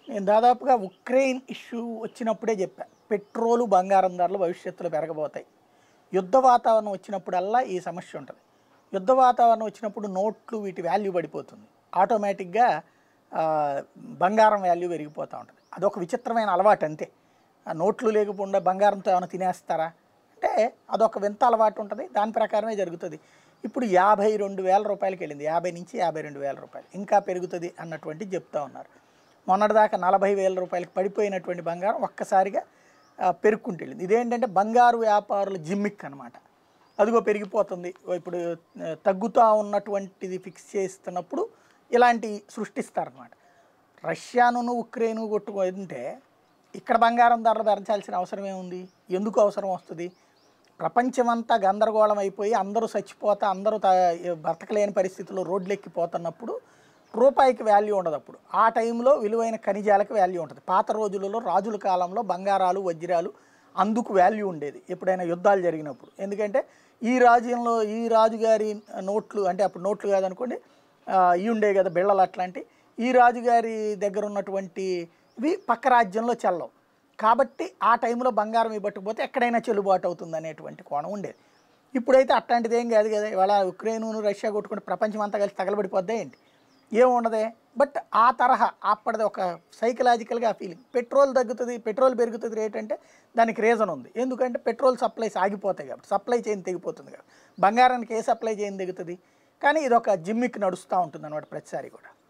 నేను దాదాపుగా Ukraine issue వచ్చినప్పుడే చెప్పా పెట్రోలు బంగారం ధరలు భవిష్యత్తులో పెరగబోతాయి యుద్ధ వాతావరణం వచ్చినప్పుడల్లా ఈ సమస్య ఉంటుంది యుద్ధ వాతావరణం వచ్చినప్పుడు నోట్లు వీటి వాల్యూ పడిపోతుంది ఆటోమేటిక్గా ఆ, బంగారం వాల్యూ పెరిగిపోతూ ఉంటుంది అదొక విచిత్రమైన అలవాటు అంతే ఆ నోట్లు లేకుండా బంగారంతో ఏమైనా తినేస్తారా అంటే అదొక వింత అలవాటు ఉంటుంది దాని ప్రకారమే జరుగుతుంది ఇప్పుడు యాభై రెండు వేల రూపాయలకి వెళ్ళింది యాభై నుంచి యాభై రెండు వేల రూపాయలు ఇంకా పెరుగుతుంది అన్నటువంటి చెప్తా ఉన్నారు మొన్నటిదాకా నలభై వేల రూపాయలకి పడిపోయినటువంటి బంగారం ఒక్కసారిగా ఆ, పెరుక్కుంటూ వెళ్ళింది ఇదేంటంటే బంగారు వ్యాపారుల జిమ్మిక్ అనమాట అదిగో పెరిగిపోతుంది ఓ ఇప్పుడు ఆ, తగ్గుతూ ఉన్నటువంటిది ఫిక్స్ చేస్తున్నప్పుడు ఇలాంటి సృష్టిస్తారనమాట రష్యాను ఉక్రెయిన్ కొట్టుకుంటే ఇక్కడ బంగారం ధరలు పెంచాల్సిన అవసరం ఏముంది ఎందుకు అవసరం వస్తుంది ప్రపంచమంతా గందరగోళం అయిపోయి అందరూ చచ్చిపోతా అందరూ త- బ్రతకలేని పరిస్థితుల్లో రోడ్లు ఎక్కిపోతున్నప్పుడు రూపాయికి వాల్యూ ఉండదు అప్పుడు ఆ టైంలో విలువైన ఖనిజాలకు వాల్యూ ఉంటుంది పాత రోజులలో రాజుల కాలంలో బంగారాలు వజ్రాలు అందుకు వాల్యూ ఉండేది ఎప్పుడైనా యుద్ధాలు జరిగినప్పుడు ఎందుకంటే ఈ రాజ్యంలో ఈ రాజుగారి నోట్లు అంటే అప్పుడు నోట్లు కాదనుకోండి ఆ, ఇవి ఉండే కదా బిళ్ళలు అట్లాంటి ఈ రాజుగారి దగ్గర ఉన్నటువంటి ఇవి పక్క రాజ్యంలో చెల్లవు కాబట్టి ఆ టైంలో బంగారం ఇవ్వకపోతే ఎక్కడైనా చెల్లుబాటు అవుతుంది అనేటువంటి కోణం ఉండేది ఇప్పుడైతే అట్లాంటిది ఏం కాదు కదా ఇవాళ ఉక్రెయిన్ రష్యా కొట్టుకుంటే ప్రపంచం అంతా కలిసి తగలబడిపోద్దా ఏంటి ఏం ఉండదే బట్ ఆ తరహా అప్పటిది ఒక సైకలాజికల్గా ఫీలింగ్ పెట్రోల్ తగ్గుతుంది పెట్రోల్ పెరుగుతుంది రేట్ అంటే దానికి రీజన్ ఉంది ఎందుకంటే పెట్రోల్ సప్లైస్ ఆగిపోతాయి కాబట్టి సప్లై చైన్ తెగిపోతుంది కాబట్టి బంగారానికి ఏ సప్లై చైన్ తెగుతుంది కానీ ఇది ఒక జిమ్మిక్ నడుస్తూ ఉంటుంది అనమాట ప్రతిసారి కూడా